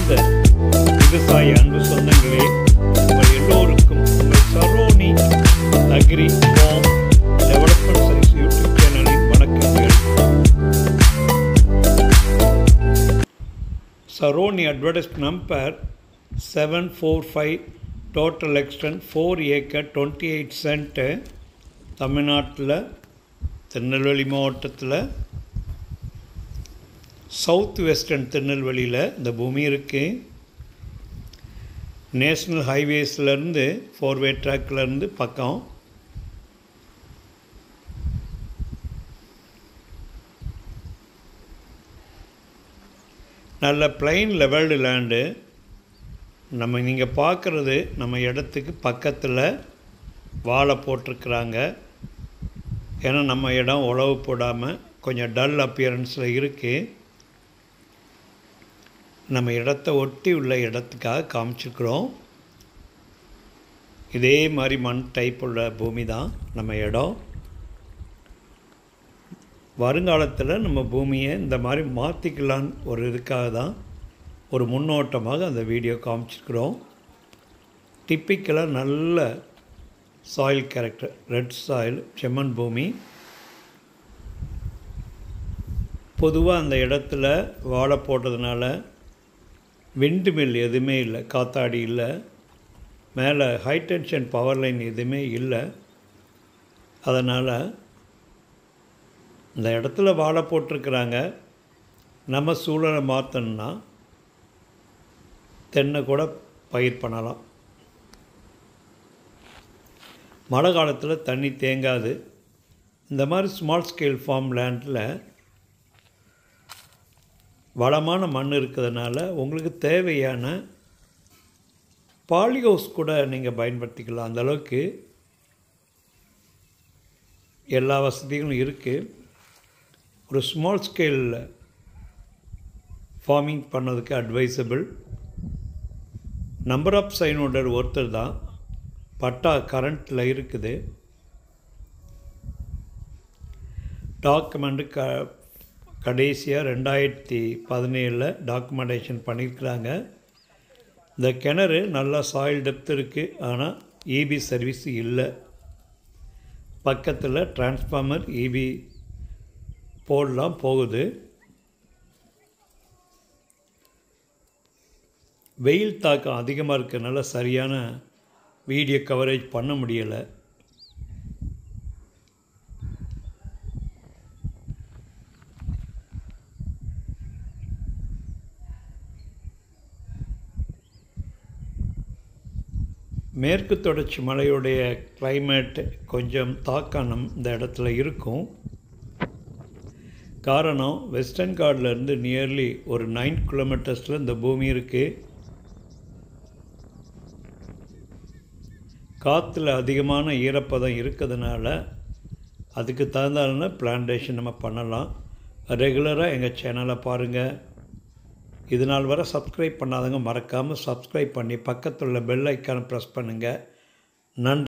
அன்பார்ந்த விவசாய அன்பு சொந்தங்களே உங்கள் எல்லோருக்கும் உங்கள் சரோனி agri farm development science YouTube சேனலின் வணக்கங்கள் சரோனி advertise number seven four five total extent four acre twenty eight cent தமிழ்நாட்டில் திருநெல்வேலி மாவட்டத்தில் சவுத் வெஸ்டர்ன் திருநெல்வேலியில் இந்த பூமி இருக்குது நேஷ்னல் ஹைவேஸ்லேருந்து ஃபோர்வே ட்ராக்லேருந்து பக்கம் நல்ல பிளைன் லெவல்டு லேண்டு நம்ம நீங்கள் பார்க்குறது நம்ம இடத்துக்கு பக்கத்தில் வாழை போட்டிருக்குறாங்க ஏன்னா நம்ம இடம் உழவு போடாமல் கொஞ்சம் டல் அப்பியரன்ஸில் இருக்குது நம்ம இடத்த ஒட்டி உள்ள இடத்துக்காக காமிச்சிருக்கிறோம் இதே மாதிரி மண் டைப் உள்ள பூமி தான் நம்ம இடம் வருங்காலத்தில் நம்ம பூமியை இந்த மாதிரி மாற்றிக்கலான்னு ஒரு இதுக்காக தான் ஒரு முன்னோட்டமாக அந்த வீடியோ காமிச்சிருக்கிறோம் டிப்பிக்கலாக நல்ல சாயில் கேரக்டர் ரெட் சாயில் செம்மண் பூமி பொதுவாக அந்த இடத்துல வாழை போட்டதுனால விண்டு மில் எதுவுமே இல்லை காத்தாடி இல்லை மேலே ஹை டென்ஷன் பவர் லைன் எதுவுமே இல்லை அதனால் இந்த இடத்துல வாழை போட்டிருக்கிறாங்க நம்ம சூழலை மாற்றணும்னா தென்னை கூட பயிர் பண்ணலாம் மழை காலத்தில் தண்ணி தேங்காது இந்த மாதிரி ஸ்மால் ஸ்கேல் ஃபார்ம் லேண்டில் வளமான மண் இருக்கிறதுனால உங்களுக்கு தேவையான பாலிஹவுஸ் கூட நீங்கள் பயன்படுத்திக்கலாம் அந்தளவுக்கு எல்லா வசதிகளும் இருக்குது ஒரு ஸ்மால் ஸ்கேல் ஃபார்மிங் பண்ணதுக்கு advisable number of sign holder ஒருத்தர் தான் பட்டா கரண்ட்டில் இருக்குது டாக்குமெண்ட்டு க கடைசியாக ரெண்டாயிரத்தி பதினேழில் டாக்குமெண்டேஷன் பண்ணியிருக்கிறாங்க இந்த கிணறு நல்லா சாயில் டெப்த் இருக்குது ஆனால் இபி சர்வீஸ் இல்லை பக்கத்தில் டிரான்ஸ்ஃபார்மர் இபி போடலாம் போகுது வெயில் தாக்கம் அதிகமாக இருக்கிறதுனால சரியான வீடியோ கவரேஜ் பண்ண முடியலை மேற்கு தொடர்ச்சி மலையுடைய கிளைமேட் கொஞ்சம் தாக்கம் நம் இந்த இடத்துல இருக்கும் காரணம் வெஸ்டர்ன் கார்ட்லேருந்து நியர்லி ஒரு நைன் கிலோமீட்டர்ஸில் இந்த பூமி இருக்குது காற்றுல அதிகமான ஈரப்பதம் இருக்கிறதுனால அதுக்கு தகுந்தான பிளான்டேஷன் நம்ம பண்ணலாம் ரெகுலராக எங்கள் சேனலை பாருங்கள் இது நாள் வரை சப்ஸ்கிரைப் பண்ணாதவங்க மறக்காமல் சப்ஸ்கிரைப் பண்ணி பக்கத்தில் உள்ள பெல் ஐக்கானை ப்ரெஸ் பண்ணுங்கள் நன்றி